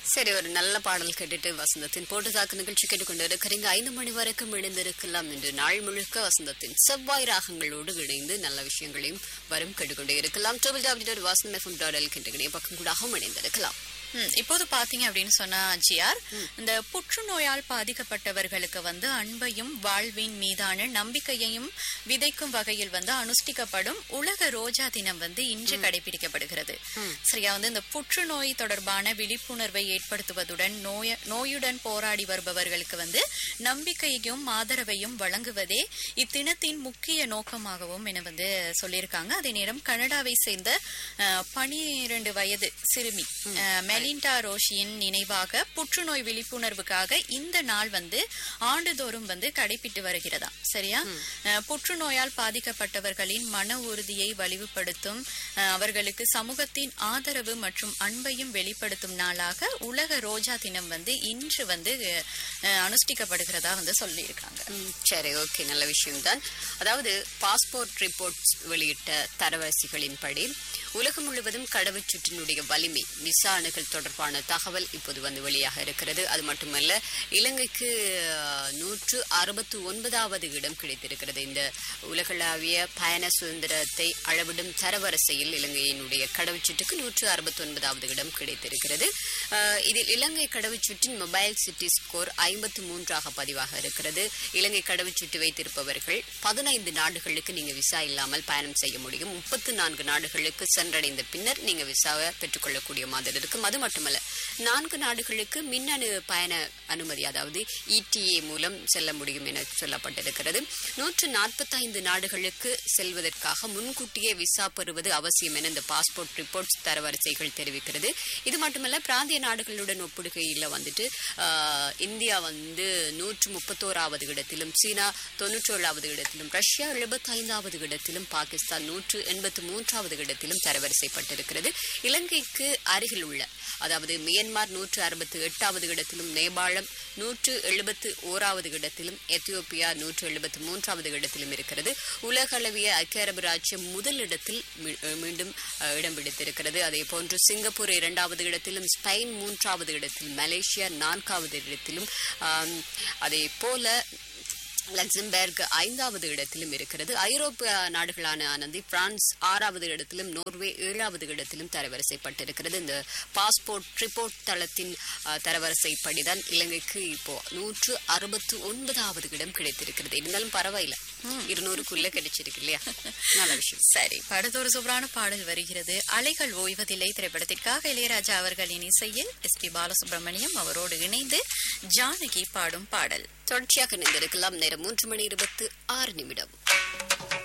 சரி ஒரு நல்ல பாடல் கேட்டுட்டு வசந்தத்தின் போட்டு தாக்கு நிகழ்ச்சி கேட்டுக்கொண்டு இருக்கிறீங்க ஐந்து மணி வரைக்கும் இணைந்திருக்கலாம் என்று நாள் முழுக்க வசந்தத்தின் செவ்வாய் ராகங்களோடு இணைந்து நல்ல விஷயங்களையும் வரும் கேட்டுக்கொண்டே இருக்கலாம் double double Vasan FM dot L கிட்ட பக்கம் கூடாகவும் இணைந்திருக்கலாம் ம், இப்போது பாத்தீங்க அப்படின்னு சொன்னா ஜிஆர் இந்த புற்றுநோயால் பாதிக்கப்பட்டவர்களுக்கு வந்து அன்பையும் வாழ்வின் மீதான நம்பிக்கையையும் விதைக்கும் வகையில் வந்து அனுஷ்டிக்கப்படும் உலக ரோஜா தினம் வந்து இன்று கடைபிடிக்கப்படுகிறது சரியா வந்து இந்த புற்றுநோய் தொடர்பான விழிப்புணர்வை ஏற்படுத்துவதுடன் நோய நோயுடன் போராடி வருபவர்களுக்கு வந்து நம்பிக்கையையும் ஆதரவையும் வழங்குவதே இத்தினத்தின் முக்கிய நோக்கமாகவும் என வந்து சொல்லியிருக்காங்க அதே நேரம் கனடாவை சேர்ந்த பனிரெண்டு வயது சிறுமி அஹ், மெலிண்டா ரோஷியின் நினைவாக புற்றுநோய் விழிப்புணர்வுக்காக இந்த நாள் வந்து ஆண்டுதோறும் வந்து கடைபிட்டு வருகிறதா சரியா அஹ், புற்றுநோயால் பாதிக்கப்பட்டவர்களின் மன உறுதியை வலிவுபடுத்தும் அஹ், அவர்களுக்கு சமூகத்தின் ஆதரவு மற்றும் அன்பையும் வெளிப்படுத்தும் நாளாக உலக ரோஜா தினம் வந்து இன்று வந்து அஹ், அனுஷ்டிக்கப்படுகிறதா வந்து சொல்லியிருக்காங்க ம், சரி ஓகே நல்ல விஷயம்தான் அதாவது பாஸ்போர்ட் ரிப்போர்ட்ஸ் வெளியிட்ட தரவரிசைகளின்படி உலகம் முழுவதும் கடவுச்சீட்டினுடைய வலிமை விசா அணுகல் தொடர்பான தகவல் இப்போது வந்து வெளியாக இருக்கிறது அது மட்டுமல்ல இலங்கைக்கு அஹ், நூற்று அறுபத்து ஒன்பதாவது இடம் கிடைத்திருக்கிறது இந்த உலகளாவிய பயண சுதந்திரத்தை அளவிடும் தரவரிசையில் இலங்கையினுடைய கடவுச்சீட்டுக்கு நூற்று அறுபத்தி ஒன்பதாவது இடம் கிடைத்திருக்கிறது அஹ், இதில் இலங்கை கடவுச்சீட்டின் மொபைல் சிட்டி ஸ்கோர் ஐம்பத்து மூன்றாக பதிவாக இருக்கிறது இலங்கை கடவுச்சீட்டு வைத்திருப்பவர்கள் பதினைந்து நாடுகளுக்கு நீங்க விசா இல்லாமல் பயணம் செய்ய முடியும் முப்பத்து நான்கு நாடுகளுக்கு சென்றடைந்த பின்னர் நீங்க விசாவை பெற்றுக்கொள்ளக்கூடிய மாதிரி இருக்கும் அது மட்டுமல்ல நான்கு நாடுகளுக்கு மின்னணு பயண அனுமதி அதாவது இடிஏ மூலம் செல்ல முடியும் என சொல்லப்பட்டிருக்கிறது நூற்று நாற்பத்தைந்து நாடுகளுக்கு செல்வதற்காக முன்கூட்டியே விசா பெறுவது அவசியம் என இந்த பாஸ்போர்ட் ரிப்போர்ட்ஸ் தரவரிசைகள் தெரிவிக்கிறது இது மட்டுமல்ல பிராந்திய நாடுகளுடன் ஒப்பிடுகையில் வந்துட்டு ஆஹ், இந்தியா வந்து நூற்று முப்பத்தோராவது இடத்திலும் சீனா தொன்னூற்றேழாவது இடத்திலும் ரஷ்யா எழுபத்தைந்தாவது இடத்திலும் பாகிஸ்தான் நூற்று எண்பத்து மூன்றாவது இடத்திலும் தரவரிசைப்பட்டிருக்கிறது இலங்கைக்கு அருகில் உள்ள அதாவது மியன்மார் நூற்று அறுபத்தி எட்டாவது இடத்திலும் நேபாளம் நூற்று எழுபத்து ஓராவது இடத்திலும் எத்தியோப்பியா நூற்று எழுபத்து மூன்றாவது இடத்திலும் இருக்கிறது உலகளவிய ஐக்கிய அரபு ராஜ்யம் முதல் இடத்தில் மீ- மீண்டும் அஹ், இடம் பிடித்திருக்கிறது அதே போன்று சிங்கப்பூர் இரண்டாவது இடத்திலும் ஸ்பெயின் மூன்றாவது இடத்திலும் மலேசியா நான்காவது இடத்திலும் ஆம், அதே போல லக்சம்பர்க் ஐந்தாவது இடத்திலும் இருக்கிறது ஐரோப்பிய நாடுகளான ஆனந்தி பிரான்ஸ் ஆறாவது இடத்திலும் நோர்வே ஏழாவது இடத்திலும் தரவரிசைப்பட்டிருக்கிறது இந்த பாஸ்போர்ட் ரிப்போர்ட் தளத்தின் அஹ், தரவரிசைப்படிதான் இலங்கைக்கு இப்போ நூற்று அறுபத்து ஒன்பதாவது இடம் கிடைத்திருக்கிறது இருந்தாலும் பரவாயில்ல இருநூறுக்குள்ள கிடைச்சிருக்கு இல்லையா நல்ல விஷயம் சரி படத்தோரு சூப்பரான பாடல் வருகிறது அலைகள் ஓய்வதில்லை திரைப்படத்திற்காக இளையராஜா அவர்களின் இசையில் எஸ் பி பாலசுப்ரமணியம் அவரோடு இணைந்து ஜானகி பாடும் பாடல் தொடர்ச்சியாக நின்றிருக்கலாம் நேரம் மூன்று மணி இருபத்து ஆறு நிமிடம்